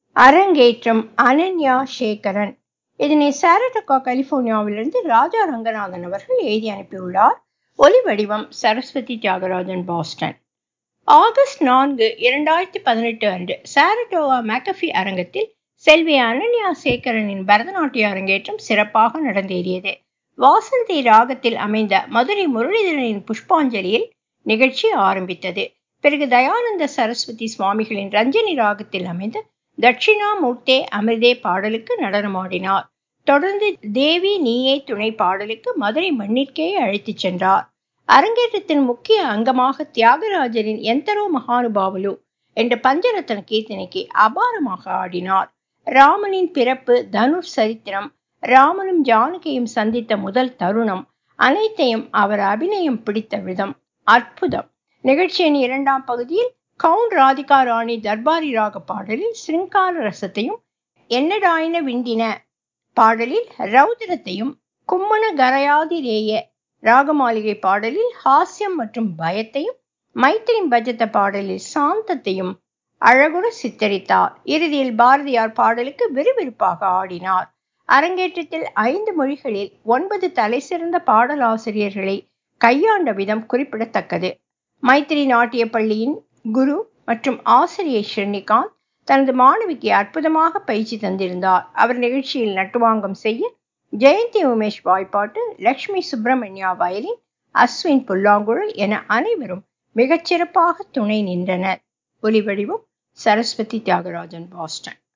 அரங்கேற்றம் அனன்யா சேகரன் இதனை சாரட்டோகா கலிபோர்னியாவிலிருந்து ராஜா ரங்கநாதன் அவர்கள் எழுதி அனுப்பியுள்ளார் ஒலி வடிவம் சரஸ்வதி தியாகராஜன் பாஸ்டன் ஆகஸ்ட் நான்கு இரண்டாயிரத்தி பதினெட்டு அன்று சாரட்டோவா மேக்கஃபி அரங்கத்தில் செல்வி அனன்யா சேகரனின் பரதநாட்டிய அரங்கேற்றம் சிறப்பாக நடந்தேறியது வாசந்தி ராகத்தில் அமைந்த மதுரை முரளிதரனின் புஷ்பாஞ்சலியில் நிகழ்ச்சி ஆரம்பித்தது பிறகு தயானந்த சரஸ்வதி சுவாமிகளின் ரஞ்சனி ராகத்தில் அமைந்த தட்சிணாமூர்த்தே அமிர்தே பாடலுக்கு நடனமாடினார் தொடர்ந்து தேவி நீயே துணை பாடலுக்கு மதுரை மண்ணிற்கே அழைத்துச் சென்றார் அரங்கேற்றத்தின் முக்கிய அங்கமாக தியாகராஜரின் எந்தரோ மகானுபாவலு என்ற பஞ்சரத்ன கீர்த்தனைக்கு அபாரமாக ஆடினார் ராமனின் பிறப்பு தனுர் சரித்திரம் ராமனும் ஜானகியும் சந்தித்த முதல் தருணம் அனைத்தையும் அவர் அபிநயம் பிடித்த விதம் அற்புதம் நிகழ்ச்சியின் இரண்டாம் பகுதியில் கவுன் ராதிகா ராணி தர்பாரி ராக பாடலில் சிருங்கார ரசத்தையும் என்னடாயின விண்டின பாடலில் ரௌதிரத்தையும் கும்மண கரையாதிரேய ராகமாளிகை பாடலில் ஹாஸ்யம் மற்றும் பயத்தையும் மைத்திரி பஜத்த பாடலில் சாந்தத்தையும் அழகுற சித்தரித்தார் இறுதியில் பாரதியார் பாடலுக்கு விறுவிறுப்பாக ஆடினார் அரங்கேற்றத்தில் ஐந்து மொழிகளில் ஒன்பது தலை சிறந்த பாடலாசிரியர்களை கையாண்ட விதம் குறிப்பிடத்தக்கது மைத்திரி நாட்டிய பள்ளியின் குரு மற்றும் ஆசிரியை ஸ்ரீனிகாந்த் தனது மாணவிக்கு அற்புதமாக பயிற்சி தந்திருந்தார் அவர் நிகழ்ச்சியில் நட்டுவாங்கம் செய்ய ஜெயந்தி உமேஷ் வாய்ப்பாட்டு லட்சுமி சுப்பிரமணியா வயலின் அஸ்வின் புல்லாங்குழல் என அனைவரும் மிகச்சிறப்பாக துணை நின்றனர் ஒலிவடிவம் சரஸ்வதி தியாகராஜன் பாஸ்டன்